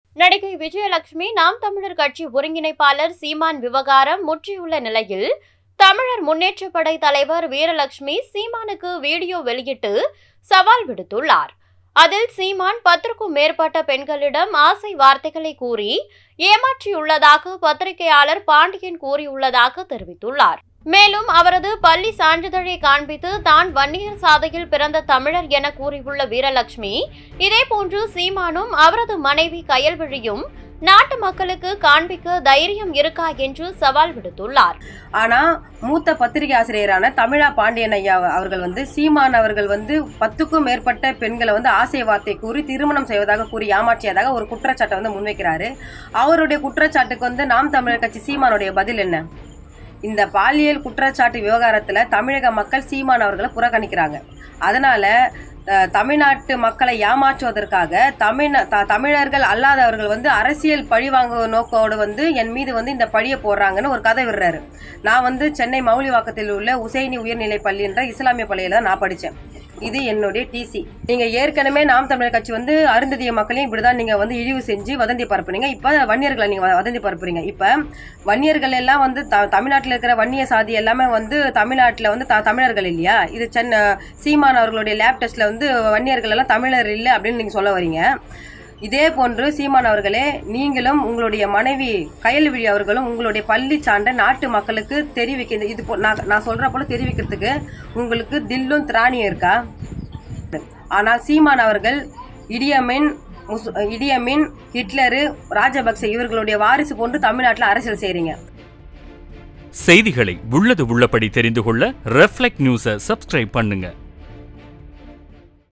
நடிகை விஜயலட்சுமி நாம் தமிழர் கட்சி ஒருங்கிணைப்பாளர் சீமான் விவகாரம் முற்றியுள்ள நிலையில் தமிழர் முன்னேற்றப் படை தலைவர் வீரலட்சுமி சீமானுக்கு வீடியோ வெளியிட்டு சவால் விடுத்துள்ளார் அதில் சீமான் பத்திற்கும் மேற்பட்ட பெண்களிடம் ஆசை வார்த்தைகளை கூறி ஏமாற்றியுள்ளதாக பத்திரிகையாளர் பாண்டியன் கூறியுள்ளதாக தெரிவித்துள்ளார் மேலும் அவரது பள்ளி சான்றிதழை காண்பித்து தான் வன்னியர் சாதையில் பிறந்த தமிழர் என கூறியுள்ள வீரலட்சுமி இதேபோன்று சீமானும் அவரது மனைவி கயல்விழியும் நாட்டு மக்களுக்கு காண்பிக்க தைரியம் இருக்கா என்று சவால் விடுத்துள்ளார் ஆனா மூத்த பத்திரிகை ஆசிரியரான தமிழா பாண்டியன் ஐயா அவர்கள் வந்து சீமான் அவர்கள் வந்து பத்துக்கும் மேற்பட்ட பெண்களை வந்து ஆசை வார்த்தை கூறி திருமணம் செய்வதாக கூறி ஏமாற்றியதாக ஒரு குற்றச்சாட்டை வந்து முன்வைக்கிறாரு அவருடைய குற்றச்சாட்டுக்கு வந்து நாம் தமிழர் கட்சி சீமானுடைய பதில் என்ன இந்த பாலியல் குற்றச்சாட்டு விவகாரத்துல தமிழக மக்கள் சீமான் அவர்களை புறக்கணிக்கிறாங்க அதனால அஹ், தமிழ்நாட்டு மக்களை ஏமாற்றுவதற்காக தமிழ் த- தமிழர்கள் அல்லாதவர்கள் வந்து அரசியல் பழிவாங்க நோக்கோடு வந்து என் மீது வந்து இந்த பழியை போடுறாங்கன்னு ஒரு கதை விடுறாரு நான் வந்து சென்னை மௌலிவாக்கத்தில் உள்ள உசைனி உயர்நிலை பள்ளி என்ற இஸ்லாமிய பள்ளியில தான் நான் படித்தேன் இது என்னுடைய டிசி நீங்க ஏற்கனவே நாம் தமிழர் கட்சி வந்து அருந்ததிய மக்களையும் இப்படிதான் நீங்க வந்து இழிவு செஞ்சு வதந்தி பரப்புனீங்க இப்ப வன்னியர்களை நீங்க வ- வதந்தி பரப்புறீங்க இப்ப வன்னியர்கள் எல்லாம் வந்து த- தமிழ்நாட்டுல இருக்கிற வன்னிய சாதி எல்லாமே வந்து தமிழ்நாட்டுல வந்து த- தமிழர்கள் இல்லையா இது சென்னை சீமான் அவர்களுடைய லேப் டெஸ்ட்ல வந்து வன்னியர்கள் எல்லாம் தமிழர் இல்லை அப்படின்னு நீங்க சொல்ல வரீங்க இதே போன்று சீமான் அவர்களே நீங்களும் உங்களுடைய மனைவி கயல்விழி அவர்களும் உங்களுடைய பள்ளி சான்றை நாட்டு மக்களுக்கு தெரிவிக்க இந்த- இது போ- நான் நான் சொல்ற போல தெரிவிக்கிறதுக்கு உங்களுக்கு தில்லும் திராணியும் இருக்கா ஆனால் சீமான் அவர்கள் இடியமின் முஸ்- இடியமின் ஹிட்லரு ராஜபக்சே இவர்களுடைய வாரிசு போன்று தமிழ்நாட்டில் அரசியல் செய்றீங்க செய்திகளை உள்ளது உள்ளபடி தெரிந்து கொள்ள ரெஃப்ளெக்ட் நியூஸை சப்ஸ்கிரைப் பண்ணுங்க